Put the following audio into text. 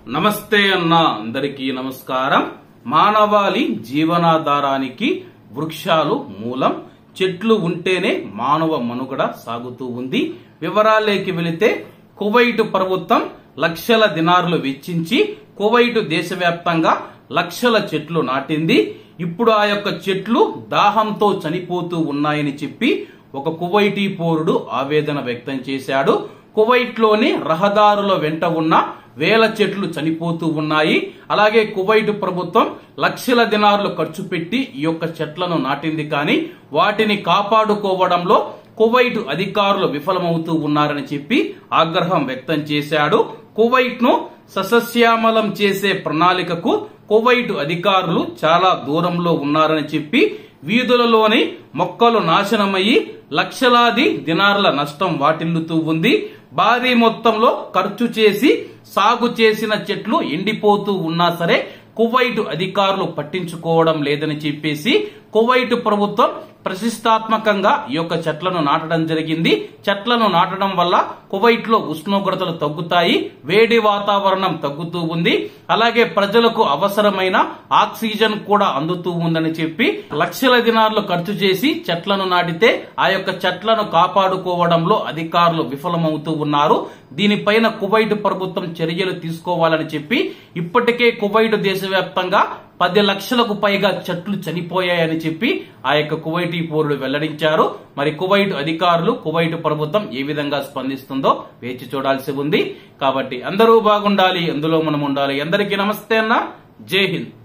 నమస్తే అన్న అందరికీ నమస్కారం మానవాళి జీవనాధారానికి వృక్షాలు మూలం చెట్లు ఉంటేనే మానవ మనుగడ సాగుతూ ఉంది వివరాలేకి వెళితే కువైట్ ప్రభుత్వం లక్షల దినారులు వెచ్చించి కువైట్ దేశవ్యాప్తంగా లక్షల చెట్లు నాటింది ఇప్పుడు ఆ యొక్క చెట్లు దాహంతో చనిపోతూ ఉన్నాయని చెప్పి ఒక కువైటీ పౌరుడు ఆవేదన వ్యక్తం చేశాడు కువైట్ లోని రహదారుల వెంట ఉన్న వేల చెట్లు చనిపోతూ ఉన్నాయి అలాగే కువైట్ ప్రభుత్వం లక్షల దినారులు ఖర్చు పెట్టి ఈ యొక్క చెట్లను నాటింది కానీ వాటిని కాపాడుకోవడంలో కువైట్ అధికారులు విఫలమవుతూ ఉన్నారని చెప్పి ఆగ్రహం వ్యక్తం చేశాడు కువైట్ ను ససస్యామలం చేసే ప్రణాళికకు కువైట్ అధికారులు చాలా దూరంలో ఉన్నారని చెప్పి వీధులలోని మొక్కలు నాశనమయ్యి లక్షలాది దినార్ల నష్టం వాటిల్లుతూ ఉంది భారీ మొత్తంలో ఖర్చు చేసి సాగు చేసిన చెట్లు ఎండిపోతూ ఉన్నా సరే కువైట్ అధికారులు పట్టించుకోవడం లేదని చెప్పేసి కువైట్ ప్రభుత్వం ప్రతిష్టాత్మకంగా ఈ యొక్క చెట్లను నాటడం జరిగింది చెట్లను నాటడం వల్ల కువైట్ లో ఉష్ణోగ్రతలు తగ్గుతాయి వేడి వాతావరణం తగ్గుతూ ఉంది అలాగే ప్రజలకు అవసరమైన ఆక్సిజన్ కూడా అందుతూ ఉందని చెప్పి లక్షల దినార్లు ఖర్చు చేసి చెట్లను నాటితే ఆ యొక్క చెట్లను కాపాడుకోవడంలో అధికారులు విఫలమవుతూ ఉన్నారు దీనిపైన కువైట్ ప్రభుత్వం చర్యలు తీసుకోవాలని చెప్పి ఇప్పటికే కువైట్ దేశవ్యాప్తంగా పది లక్షలకు పైగా చెట్లు చనిపోయాయని చెప్పి ఆ యొక్క కువైటీ పౌరుడు వెల్లడించారు మరి కువైట్ అధికారులు కువైట్ ప్రభుత్వం ఏ విధంగా స్పందిస్తుందో వేచి చూడాల్సి ఉంది కాబట్టి అందరూ బాగుండాలి అందులో మనం ఉండాలి అందరికీ నమస్తే అన్న జై హింద్